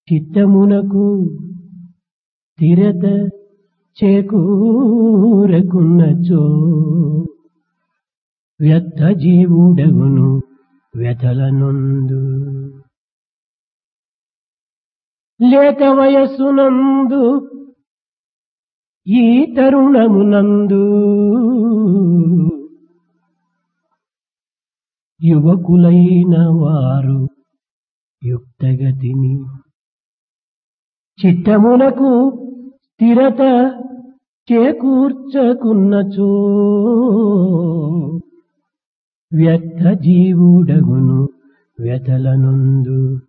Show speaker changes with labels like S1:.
S1: చిత్తమునకు స్థిరత చేకూరకున్నచో వ్యర్థ జీవుడగును వ్యథలనొందు లేత వయస్సునందు ఈ తరుణమునందు యువకులైన వారు యుక్తగతిని చిత్తమునకు స్థిరత చేకూర్చకున్నచో వ్యర్థ జీవుడగును వ్యతలనుందు